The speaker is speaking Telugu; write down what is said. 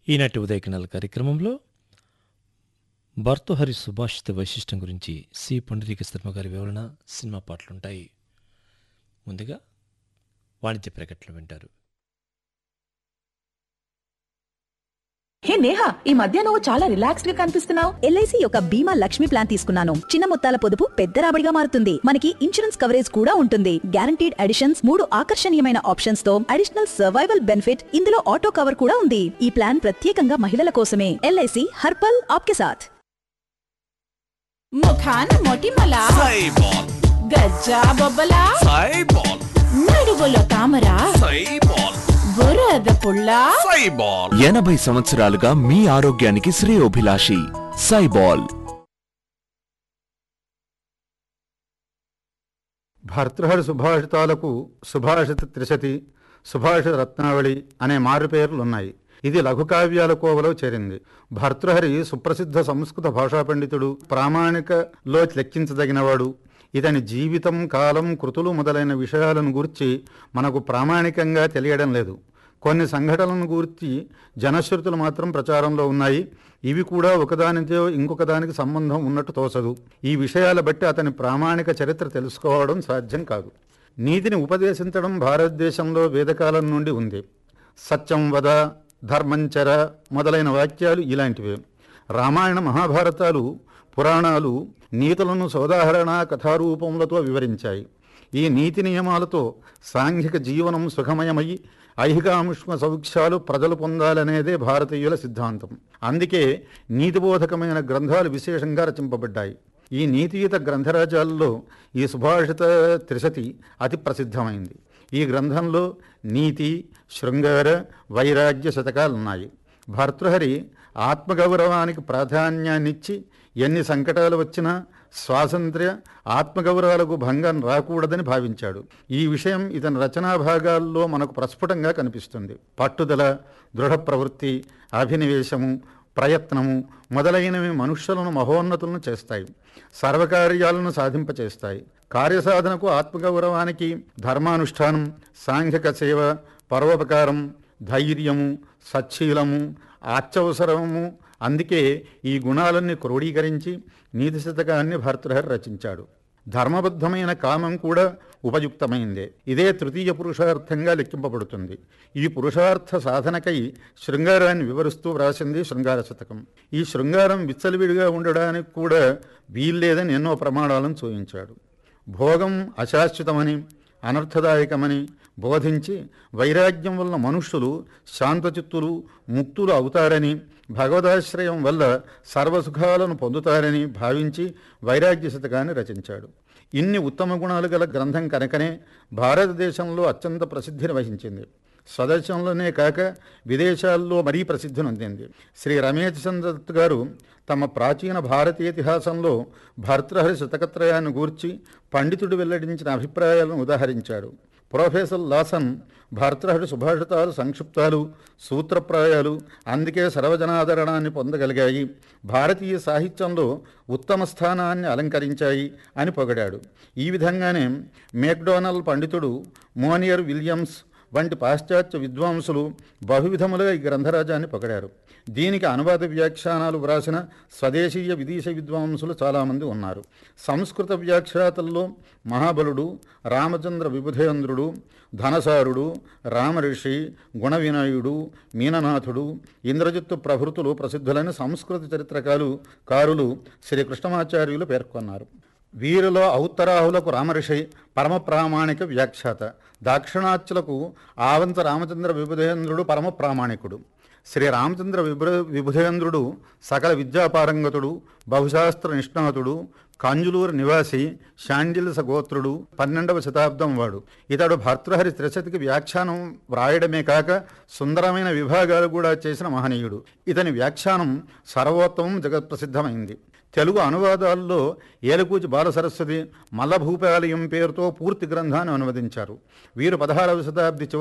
ఈనాటి ఉదయకినాల కార్యక్రమంలో భర్తహరి సుభాషిత వైశిష్టం గురించి సి పండురీక శర్మ గారి వివరణ సినిమా పాటలుంటాయి ముందుగా వాణిజ్య ప్రకటన వింటారు హే నేహా ఈ మధ్య నువ్వు చాలా రిలాక్స్డ్ గా కనిపిస్తున్నావు ఎల్ఐసి యొక్క బీమా లక్ష్మి ప్లాన్ తీసుకున్నాను చిన్న మొత్తాల పొదుపు పెద్ద రాబడిగా మారుతుంది మనకి ఇన్సూరెన్స్ కవరేజ్ కూడా ఉంటుంది గ్యారంటీడ్ అడిషన్స్ మూడు ఆకర్షణీయమైన ఆప్షన్స్ తో అడిషనల్ సర్వైవల్ బెనిఫిట్ ఇందులో ఆటో కవర్ కూడా ఉంది ఈ ప్లాన్ ప్రత్యేకంగా మహిళల కోసమే ఎల్ఐసి హర్పల్ ఆప్కే సాథ్ ముఖాన మొటిమల సైబాల్ గజ్జా బొబ్బల సైబాల్ నడువులో తామర సైబాల్ బురద పుల్ల సైబాల్ ఎనభై సంవత్సరాలుగా మీ ఆరోగ్యానికి శ్రేయోభిలాషి సైబాల్ భర్తృహరి సుభాషితాలకు సుభాషిత త్రిశతి సుభాషిత రత్నావళి అనే మారు పేర్లున్నాయి ఇది లఘుకావ్యాల కోవలో చేరింది భర్తృహరి సుప్రసిద్ధ సంస్కృత భాషా పండితుడు ప్రామాణికలో లెక్కించదగినవాడు ఇతని జీవితం కాలం కృతులు మొదలైన విషయాలను గూర్చి మనకు ప్రామాణికంగా తెలియడం లేదు కొన్ని సంఘటనలను గూర్చి జనశ్రుతులు మాత్రం ప్రచారంలో ఉన్నాయి ఇవి కూడా ఒకదానితో ఇంకొక దానికి సంబంధం ఉన్నట్టు తోచదు ఈ విషయాల బట్టి అతని ప్రామాణిక చరిత్ర తెలుసుకోవడం సాధ్యం కాదు నీతిని ఉపదేశించడం భారతదేశంలో వేదకాలం నుండి ఉంది సత్యం వద ధర్మంచర మొదలైన వాక్యాలు ఇలాంటివే రామాయణ మహాభారతాలు పురాణాలు నీతులను సోదాహరణ కథారూపములతో వివరించాయి ఈ నీతి నియమాలతో సాంఘిక జీవనం సుఖమయమై ఐహికాముష్మ సౌఖ్యాలు ప్రజలు పొందాలనేదే భారతీయుల సిద్ధాంతం అందుకే నీతిబోధకమైన గ్రంథాలు విశేషంగా రచింపబడ్డాయి ఈ నీతియుత గ్రంథరాజాల్లో ఈ సుభాషిత త్రిశతి అతి ప్రసిద్ధమైంది ఈ గ్రంథంలో నీతి శృంగార వైరాగ్య శతకాలున్నాయి భర్తృహరి ఆత్మగౌరవానికి ప్రాధాన్యాన్నిచ్చి ఎన్ని సంకటాలు వచ్చినా స్వాతంత్ర్య ఆత్మగౌరవాలకు భంగం రాకూడదని భావించాడు ఈ విషయం ఇతని రచనా భాగాల్లో మనకు ప్రస్ఫుటంగా కనిపిస్తుంది పట్టుదల దృఢ ప్రవృత్తి అభినివేశము ప్రయత్నము మొదలైనవి మనుష్యులను మహోన్నతులను చేస్తాయి సర్వకార్యాలను సాధింపచేస్తాయి కార్యసాధనకు ఆత్మగౌరవానికి ధర్మానుష్ఠానం సాంఘిక సేవ పరోపకారం ధైర్యము సచ్చీలము అత్యవసరము అందుకే ఈ గుణాలన్నీ క్రోడీకరించి నీతి శతకాన్ని భర్తృహరి రచించాడు ధర్మబద్ధమైన కామం కూడా ఉపయుక్తమైందే ఇదే తృతీయ పురుషార్థంగా లెక్కింపబడుతుంది ఈ పురుషార్థ సాధనకై శృంగారాన్ని వివరిస్తూ వ్రాసింది శృంగార శతకం ఈ శృంగారం విచ్చలవిడిగా ఉండడానికి కూడా వీల్లేదని ఎన్నో ప్రమాణాలను చూపించాడు భోగం అశాశ్వతమని అనర్థదాయకమని బోధించి వైరాగ్యం వల్ల మనుష్యులు శాంతచిత్తులు ముక్తులు అవుతారని భగవదాశ్రయం వల్ల సర్వసుఖాలను పొందుతారని భావించి వైరాగ్య శతకాన్ని రచించాడు ఇన్ని ఉత్తమ గుణాలు గల గ్రంథం కనుకనే భారతదేశంలో అత్యంత ప్రసిద్ధిని వహించింది స్వదేశంలోనే కాక విదేశాల్లో మరీ ప్రసిద్ధి నొందింది శ్రీ రమేష్ చంద్రదత్ గారు తమ ప్రాచీన భారతీయ ఇతిహాసంలో భర్తృహరి శతకత్రయాన్ని గూర్చి పండితుడు వెల్లడించిన అభిప్రాయాలను ఉదాహరించాడు ప్రొఫెసర్ లాసన్ భర్తృహరి సుభాషితాలు సంక్షిప్తాలు సూత్రప్రాయాలు అందుకే సర్వజనాదరణాన్ని పొందగలిగాయి భారతీయ సాహిత్యంలో ఉత్తమ స్థానాన్ని అలంకరించాయి అని పొగిడాడు ఈ విధంగానే మేక్డోనల్ పండితుడు మోనియర్ విలియమ్స్ వంటి పాశ్చాత్య విద్వాంసులు బహువిధములుగా ఈ గ్రంథరాజాన్ని పొగడారు దీనికి అనువాద వ్యాఖ్యానాలు వ్రాసిన స్వదేశీయ విదేశీ విద్వాంసులు చాలామంది ఉన్నారు సంస్కృత వ్యాఖ్యాతల్లో మహాబలుడు రామచంద్ర విబుధేంద్రుడు ధనసారుడు రామఋషి గుణవినయుడు మీననాథుడు ఇంద్రజిత్తు ప్రభృతులు ప్రసిద్ధులైన సంస్కృత చరిత్రకాలు కారులు శ్రీ కృష్ణమాచార్యులు పేర్కొన్నారు వీరిలో ఔత్తరాహులకు రామఋషి పరమ ప్రామాణిక వ్యాఖ్యాత దాక్షిణాత్యులకు ఆవంత రామచంద్ర విబుధేంద్రుడు పరమ ప్రామాణికుడు శ్రీ రామచంద్ర విబు విబుధేంద్రుడు సకల విద్యాపారంగతుడు బహుశాస్త్ర నిష్ణాతుడు కాంజులూరు నివాసి శాండిల్స గోత్రుడు పన్నెండవ శతాబ్దం వాడు ఇతడు భర్తృహరి త్రిశతికి వ్యాఖ్యానం వ్రాయడమే కాక సుందరమైన విభాగాలు కూడా చేసిన మహనీయుడు ఇతని వ్యాఖ్యానం సర్వోత్తమం జగత్ప్రసిద్ధమైంది తెలుగు అనువాదాల్లో ఏలకూచి బాలసరస్వతి మల్లభూపాలయం పేరుతో పూర్తి గ్రంథాన్ని అనువదించారు వీరు పదహారవ శతాబ్ది చివరి